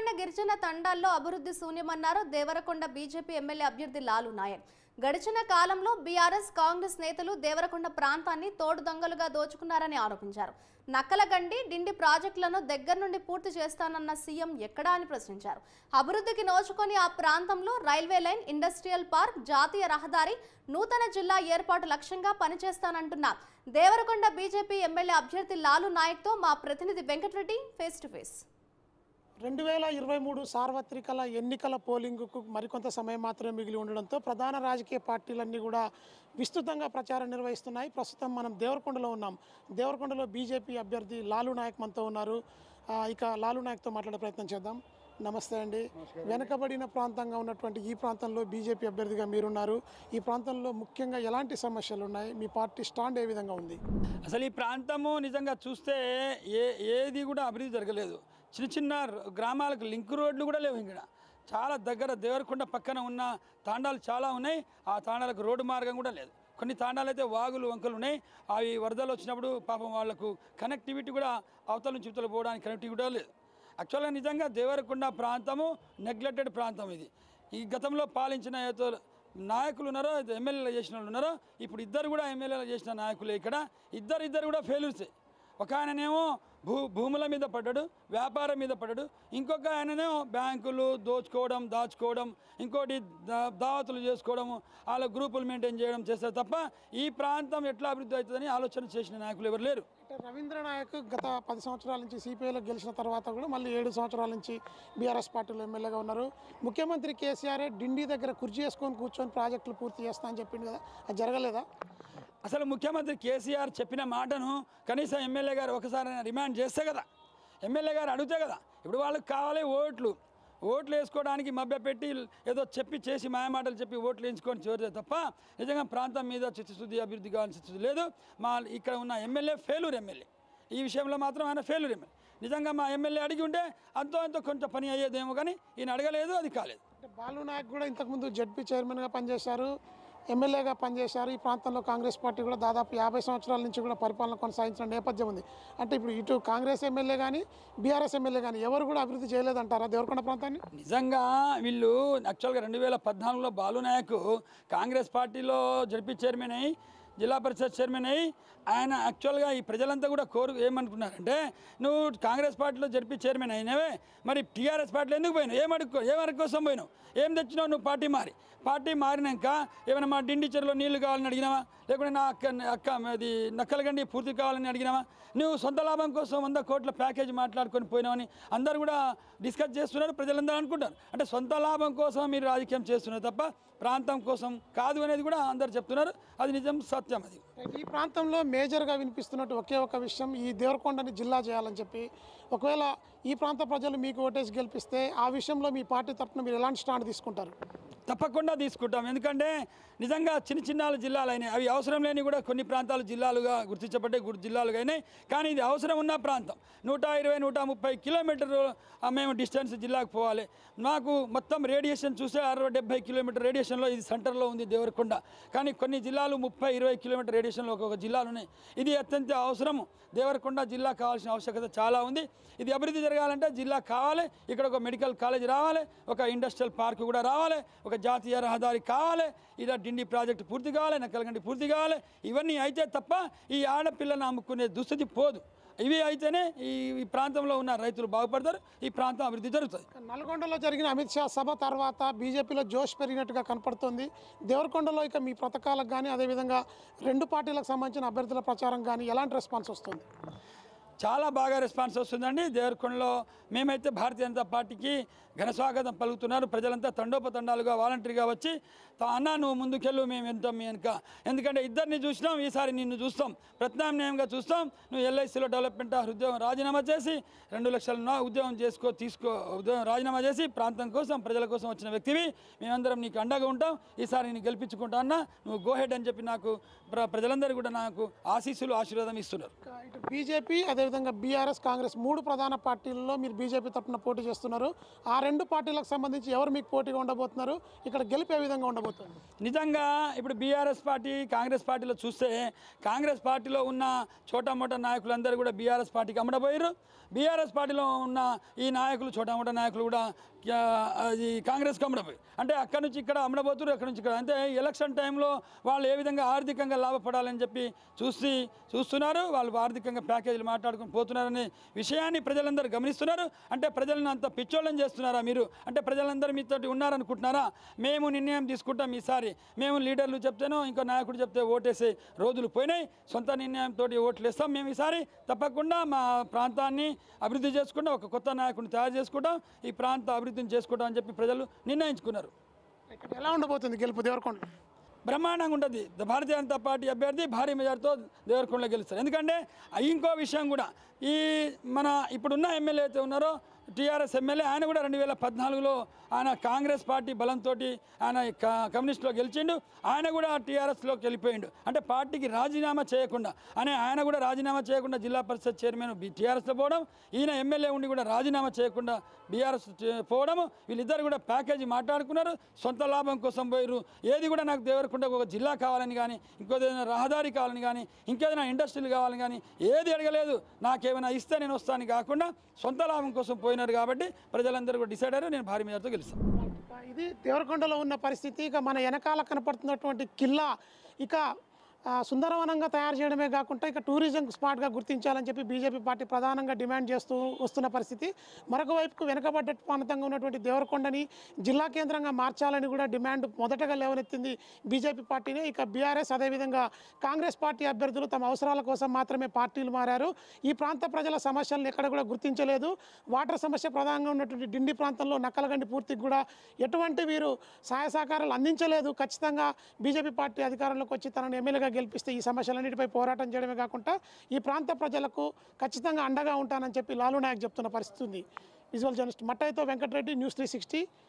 వెనుకబడిన గిరిజన తండాల్లో అభివృద్ధి శూన్యమన్నారు దేవరకొండ బీజేపీ ఎమ్మెల్యే అభ్యర్థి లాలు నాయక్ గడిచిన కాలంలో బీఆర్ఎస్ కాంగ్రెస్ నేతలు దేవరకొండ ప్రాంతాన్ని తోడు దొంగలుగా దోచుకున్నారని ఆరోపించారు నక్కలగండి డిండి ప్రాజెక్టులను దగ్గర నుండి పూర్తి చేస్తానన్న సీఎం ఎక్కడా అని ప్రశ్నించారు అభివృద్ధికి నోచుకొని ఆ ప్రాంతంలో రైల్వే లైన్ ఇండస్ట్రియల్ పార్క్ జాతీయ రహదారి నూతన జిల్లా ఏర్పాటు లక్ష్యంగా పనిచేస్తానంటున్న దేవరకొండ బీజేపీ ఎమ్మెల్యే అభ్యర్థి లాలు నాయక్తో మా ప్రతినిధి వెంకటరెడ్డి ఫేస్ టు ఫేస్ రెండు వేల ఇరవై మూడు సార్వత్రికల ఎన్నికల పోలింగ్కు మరికొంత సమయం మాత్రమే మిగిలి ఉండడంతో ప్రధాన రాజకీయ పార్టీలన్నీ కూడా విస్తృతంగా ప్రచారం నిర్వహిస్తున్నాయి ప్రస్తుతం మనం దేవరకొండలో ఉన్నాం దేవరకొండలో బీజేపీ అభ్యర్థి లాలు నాయక్ మనతో ఉన్నారు ఆ, ఇక లాలు నాయక్తో మాట్లాడే ప్రయత్నం చేద్దాం నమస్తే అండి వెనుకబడిన ప్రాంతంగా ఉన్నటువంటి ఈ ప్రాంతంలో బీజేపీ అభ్యర్థిగా మీరున్నారు ఈ ప్రాంతంలో ముఖ్యంగా ఎలాంటి సమస్యలు ఉన్నాయి మీ పార్టీ స్టాండ్ ఏ విధంగా ఉంది అసలు ఈ ప్రాంతము నిజంగా చూస్తే ఏ ఏది కూడా అభివృద్ధి జరగలేదు చిన్న చిన్న ర- గ్రామాలకు లింక్ రోడ్లు కూడా లేవు ఇక్కడ చాలా దగ్గర దేవరకొండ పక్కన ఉన్న తాండాలు చాలా ఉన్నాయి ఆ తాండాలకు రోడ్డు మార్గం కూడా లేదు కొన్ని తాండాలు అయితే వాగులు వంకలు ఉన్నాయి అవి వరదలు వచ్చినప్పుడు పాపం వాళ్ళకు కనెక్టివిటీ కూడా అవతల నుంచి ఇవతల పోవడానికి కనెక్టివిటీ కూడా లేదు యాక్చువల్గా నిజంగా దేవరకొండ ప్రాంతము నెగ్లెక్టెడ్ ప్రాంతం ఇది ఈ గతంలో పాలించిన ఏతో నాయకులు ఉన్నారో ఎమ్మెల్యేలు చేసిన వాళ్ళు ఉన్నారో ఇప్పుడు ఇద్దరు కూడా ఎమ్మెల్యేలు చేసిన నాయకులే ఇక్కడ ఇద్దరు ఇద్దరు కూడా ఫెయిల్యూర్సే ఒక ఆయననేమో భూ భూముల మీద పడ్డాడు వ్యాపారం మీద పడ్డాడు ఇంకొక ఆయననేమో బ్యాంకులు దోచుకోవడం దాచుకోవడం ఇంకోటి దా- దావతులు చేసుకోవడం వాళ్ళ గ్రూపులు మెయింటైన్ చేయడం చేస్తారు తప్ప ఈ ప్రాంతం ఎట్లా అభివృద్ధి అవుతుందని ఆలోచన చేసిన నాయకులు ఎవరు లేరు అంటే రవీంద్ర నాయక్ గత పది సంవత్సరాల నుంచి సిపిఐలో గెలిచిన తర్వాత కూడా మళ్ళీ ఏడు సంవత్సరాల నుంచి బీఆర్ఎస్ పార్టీలో ఎమ్మెల్యేగా ఉన్నారు ముఖ్యమంత్రి కేసీఆర్ డిండి దగ్గర కుర్చీ చేసుకొని కూర్చొని ప్రాజెక్టులు పూర్తి చేస్తా అని చెప్పింది కదా అది జరగలేదా అసలు ముఖ్యమంత్రి కేసీఆర్ చెప్పిన మాటను కనీసం ఎమ్మెల్యే గారు ఒకసారి రిమాండ్ చేస్తే కదా ఎమ్మెల్యే గారు అడిగితే కదా ఇప్పుడు వాళ్ళకి కావాలి ఓట్లు ఓట్లు వేసుకోవడానికి మభ్యపెట్టి ఏదో చెప్పి చేసి మాయమాటలు చెప్పి ఓట్లు వేయించుకొని చేరితే తప్ప నిజంగా ప్రాంతం మీద చిత్తశుద్ధి అభివృద్ధి కావాల్సిన చిత్తశుద్ధి లేదు మా ఇక్కడ ఉన్న ఎమ్మెల్యే ఫెయిల్యూర్ ఎమ్మెల్యే ఈ విషయంలో మాత్రం ఆయన ఫెయిల్యూర్ ఎమ్మెల్యే నిజంగా మా ఎమ్మెల్యే అడిగి ఉంటే అంతో ఎంతో కొంచెం పని అయ్యేదేమో కానీ ఈయన అడగలేదు అది కాలేదు అంటే బాలు నాయక్ కూడా ఇంతకుముందు జడ్పీ చైర్మన్గా పనిచేశారు ఎమ్మెల్యేగా పనిచేశారు ఈ ప్రాంతంలో కాంగ్రెస్ పార్టీ కూడా దాదాపు యాభై సంవత్సరాల నుంచి కూడా పరిపాలన కొనసాగించిన నేపథ్యం ఉంది అంటే ఇప్పుడు ఇటు కాంగ్రెస్ ఎమ్మెల్యే కానీ బీఆర్ఎస్ ఎమ్మెల్యే కానీ ఎవరు కూడా అభివృద్ధి చేయలేదంటారా దేవరకొండ ప్రాంతాన్ని నిజంగా వీళ్ళు యాక్చువల్గా రెండు వేల పద్నాలుగులో బాలు నాయక్ కాంగ్రెస్ పార్టీలో జడ్పీ చైర్మన్ అయ్యి జిల్లా పరిషత్ చైర్మన్ అయ్యి ఆయన యాక్చువల్గా ఈ ప్రజలంతా కూడా కోరు ఏమనుకున్నారంటే నువ్వు కాంగ్రెస్ పార్టీలో జడ్పీ చైర్మన్ అయినవే మరి టీఆర్ఎస్ పార్టీలో ఎందుకు పోయినావు ఏమడుకో ఏమరకు కోసం పోయినావు ఏం తెచ్చినావు నువ్వు పార్టీ మారి పార్టీ మారినాక ఏమైనా మా డిండి చెరువులో నీళ్లు కావాలని అడిగినావా లేకుంటే నా అక్క అక్క అది నక్కలగండి పూర్తి కావాలని అడిగినావా నువ్వు సొంత లాభం కోసం వంద కోట్ల ప్యాకేజ్ మాట్లాడుకొని పోయినావని అందరూ కూడా డిస్కస్ చేస్తున్నారు ప్రజలందరూ అనుకుంటారు అంటే సొంత లాభం కోసం మీరు రాజకీయం చేస్తున్నారు తప్ప ప్రాంతం కోసం కాదు అనేది కూడా అందరు చెప్తున్నారు అది నిజం సత్యం అది ఈ ప్రాంతంలో మేజర్గా వినిపిస్తున్నట్టు ఒకే ఒక విషయం ఈ దేవరకొండని జిల్లా చేయాలని చెప్పి ఒకవేళ ఈ ప్రాంత ప్రజలు మీకు ఓటేసి గెలిపిస్తే ఆ విషయంలో మీ పార్టీ తరఫున మీరు ఎలాంటి స్టాండ్ తీసుకుంటారు తప్పకుండా తీసుకుంటాం ఎందుకంటే నిజంగా చిన్న చిన్న జిల్లాలు అయినాయి అవి అవసరం లేని కూడా కొన్ని ప్రాంతాలు జిల్లాలుగా గుర్తించబడ్డే గుర్ జిల్లాలుగా అయినాయి కానీ ఇది అవసరం ఉన్న ప్రాంతం నూట ఇరవై నూట ముప్పై కిలోమీటర్లు ఆ, మేము డిస్టెన్స్ జిల్లాకు పోవాలి నాకు మొత్తం రేడియేషన్ చూస్తే అరవై డెబ్బై కిలోమీటర్ రేడియేషన్లో ఇది సెంటర్లో ఉంది దేవరకొండ కానీ కొన్ని జిల్లాలు ముప్పై ఇరవై కిలోమీటర్ రేడియేషన్లో ఒక్కొక్క జిల్లాలు ఉన్నాయి ఇది అత్యంత అవసరము దేవరకొండ జిల్లా కావాల్సిన ఆవశ్యకత చాలా ఉంది ఇది అభివృద్ధి జరగాలంటే జిల్లా కావాలి ఇక్కడ ఒక మెడికల్ కాలేజ్ రావాలి ఒక ఇండస్ట్రియల్ పార్క్ కూడా రావాలి ఒక జాతీయ రహదారి కావాలి ఇలా డిండి ప్రాజెక్టు పూర్తి కావాలి నక్కలగండి పూర్తి కావాలి ఇవన్నీ అయితే తప్ప ఈ ఆడపిల్లను అమ్ముకునే దుస్థితి పోదు ఇవి అయితేనే ఈ ఈ ప్రాంతంలో ఉన్న రైతులు బాగుపడతారు ఈ ప్రాంతం అభివృద్ధి జరుగుతుంది నల్గొండలో జరిగిన అమిత్ షా సభ తర్వాత బీజేపీలో జోష్ పెరిగినట్టుగా కనపడుతోంది దేవరకొండలో ఇక మీ పథకాలకు కానీ అదేవిధంగా రెండు పార్టీలకు సంబంధించిన అభ్యర్థుల ప్రచారం కానీ ఎలాంటి రెస్పాన్స్ వస్తుంది చాలా బాగా రెస్పాన్స్ వస్తుందండి దేవరకొండలో మేమైతే భారతీయ జనతా పార్టీకి ఘన స్వాగతం పలుకుతున్నారు ప్రజలంతా తండోపతండాలుగా వాలంటరీగా వచ్చి "తా అన్న నువ్వు ముందుకెళ్ళు మేము ఎంత మీ వెనుక ఎందుకంటే ఇద్దరిని చూసినాం ఈసారి నిన్ను చూస్తాం ప్రత్యామ్నాయంగా చూస్తాం నువ్వు ఎల్ఐసిలో డెవలప్మెంట్ ఉద్యోగం రాజీనామా చేసి రెండు లక్షల నా ఉద్యోగం చేసుకో తీసుకో ఉద్యోగం రాజీనామా చేసి ప్రాంతం కోసం ప్రజల కోసం వచ్చిన వ్యక్తివి మేమందరం నీకు అండగా ఉంటాం ఈసారి నేను గెలిపించుకుంటా అన్న నువ్వు గోహెడ్ అని చెప్పి నాకు ప్ర- ప్రజలందరూ కూడా నాకు ఆశీస్సులు ఆశీర్వాదం ఇస్తున్నారు ఇక ఇటు బీజేపీ అదే అదేవిధంగా బీఆర్ఎస్ కాంగ్రెస్ మూడు ప్రధాన పార్టీలలో మీరు బీజేపీ తరఫున పోటీ చేస్తున్నారు ఆ రెండు పార్టీలకు సంబంధించి ఎవరు మీకు పోటీగా ఉండబోతున్నారు ఇక్కడ గెలిపే విధంగా ఉండబోతుంది నిజంగా ఇప్పుడు బీఆర్ఎస్ పార్టీ కాంగ్రెస్ పార్టీలో చూస్తే కాంగ్రెస్ పార్టీలో ఉన్న చోటా మోటా నాయకులందరూ కూడా బీఆర్ఎస్ పార్టీకి అమ్మడపోయారు బీఆర్ఎస్ పార్టీలో ఉన్న ఈ నాయకులు చోటా మోటా నాయకులు కూడా ఆ, అది కాంగ్రెస్కి అమ్మడపోయి అంటే అక్కడ నుంచి ఇక్కడ అమ్మడబోతున్నారు అక్కడ నుంచి ఇక్కడ అంటే ఎలక్షన్ టైంలో వాళ్ళు ఏ విధంగా ఆర్థికంగా లాభపడాలని చెప్పి చూసి చూస్తున్నారు వాళ్ళు ఆర్థికంగా ప్యాకేజీలు మాట్లాడుకొని పోతున్నారనే విషయాన్ని ప్రజలందరూ గమనిస్తున్నారు అంటే ప్రజలను అంత పిచ్చోళ్ళని చేస్తున్నారా మీరు అంటే ప్రజలందరూ మీతో ఉన్నారనుకుంటున్నారా మేము నిర్ణయం తీసుకుంటాం ఈసారి మేము లీడర్లు చెప్తేనో ఇంకో నాయకుడు చెప్తే ఓటేసే రోజులు పోయినాయి సొంత నిర్ణయంతో ఓట్లు వేస్తాం మేము ఈసారి తప్పకుండా మా ప్రాంతాన్ని అభివృద్ధి చేసుకుంటాం ఒక కొత్త నాయకుడిని తయారు చేసుకుంటాం ఈ ప్రాంత అభివృద్ధిని చేసుకుంటాం అని చెప్పి ప్రజలు నిర్ణయించుకున్నారు ఇక్కడ ఎలా ఉండబోతుంది గెలుపు దేవరకొండ బ్రహ్మాండంగా ఉంటుంది భారతీయ జనతా పార్టీ అభ్యర్థి భారీ మెజార్టీతో దేవరకొండలో గెలుస్తారు ఎందుకంటే ఆ ఇంకో విషయం కూడా ఈ మన ఇప్పుడున్న ఎమ్మెల్యే అయితే ఉన్నారో టీఆర్ఎస్ ఎమ్మెల్యే ఆయన కూడా రెండు వేల పద్నాలుగులో ఆయన కాంగ్రెస్ పార్టీ బలంతో ఆయన క- కమ్యూనిస్టులో గెలిచిండు ఆయన కూడా టీఆర్ఎస్లోకి వెళ్ళిపోయిండు అంటే పార్టీకి రాజీనామా చేయకుండా అనే ఆయన కూడా రాజీనామా చేయకుండా జిల్లా పరిషత్ చైర్మన్ బి టీఆర్ఎస్లో పోవడం ఈయన ఎమ్మెల్యే ఉండి కూడా రాజీనామా చేయకుండా బీఆర్ఎస్ పోవడం వీళ్ళిద్దరు కూడా ప్యాకేజీ మాట్లాడుకున్నారు సొంత లాభం కోసం పోయారు ఏది కూడా నాకు దేవరకొండకు ఒక జిల్లా కావాలని కానీ ఇంకోదైనా రహదారి కావాలని కానీ ఇంకేదైనా ఇండస్ట్రీలు కావాలని కానీ ఏది అడగలేదు నాకేమైనా ఇస్తే నేను వస్తాను కాకుండా సొంత లాభం కోసం పోయినారు కాబట్టి ప్రజలందరూ కూడా డిసైడ్ అయ్యారు నేను భారీ మెజార్టీతో గెలుస్తాను ఇది దేవరకొండలో ఉన్న పరిస్థితి ఇక మన వెనకాల కనపడుతున్నటువంటి కిల్లా ఇక ఆ, సుందరవనంగా తయారు చేయడమే కాకుండా ఇక టూరిజం స్పాట్గా గుర్తించాలని చెప్పి బీజేపీ పార్టీ ప్రధానంగా డిమాండ్ చేస్తూ వస్తున్న పరిస్థితి మరొక వైపుకు వెనుకబడ్డ ప్రాంతంగా ఉన్నటువంటి దేవరకొండని జిల్లా కేంద్రంగా మార్చాలని కూడా డిమాండ్ మొదటగా లేవనెత్తింది బీజేపీ పార్టీనే ఇక బీఆర్ఎస్ అదేవిధంగా కాంగ్రెస్ పార్టీ అభ్యర్థులు తమ అవసరాల కోసం మాత్రమే పార్టీలు మారారు ఈ ప్రాంత ప్రజల సమస్యలను ఎక్కడ కూడా గుర్తించలేదు వాటర్ సమస్య ప్రధానంగా ఉన్నటువంటి డిండి ప్రాంతంలో నక్కలగండి పూర్తికి కూడా ఎటువంటి వీరు సహాయ సహకారాలు అందించలేదు ఖచ్చితంగా బీజేపీ పార్టీ అధికారంలోకి వచ్చి తనను ఎమ్మెల్యేగా గెలిపిస్తే ఈ సమస్యలన్నిటిపై పోరాటం చేయడమే కాకుండా ఈ ప్రాంత ప్రజలకు ఖచ్చితంగా అండగా ఉంటానని చెప్పి లాలు నాయక్ చెప్తున్న పరిస్థితి ఉంది విజువల్ జర్నలిస్ట్ మట్టయితో వెంకటరెడ్డి న్యూస్ త్రీ సిక్స్టీ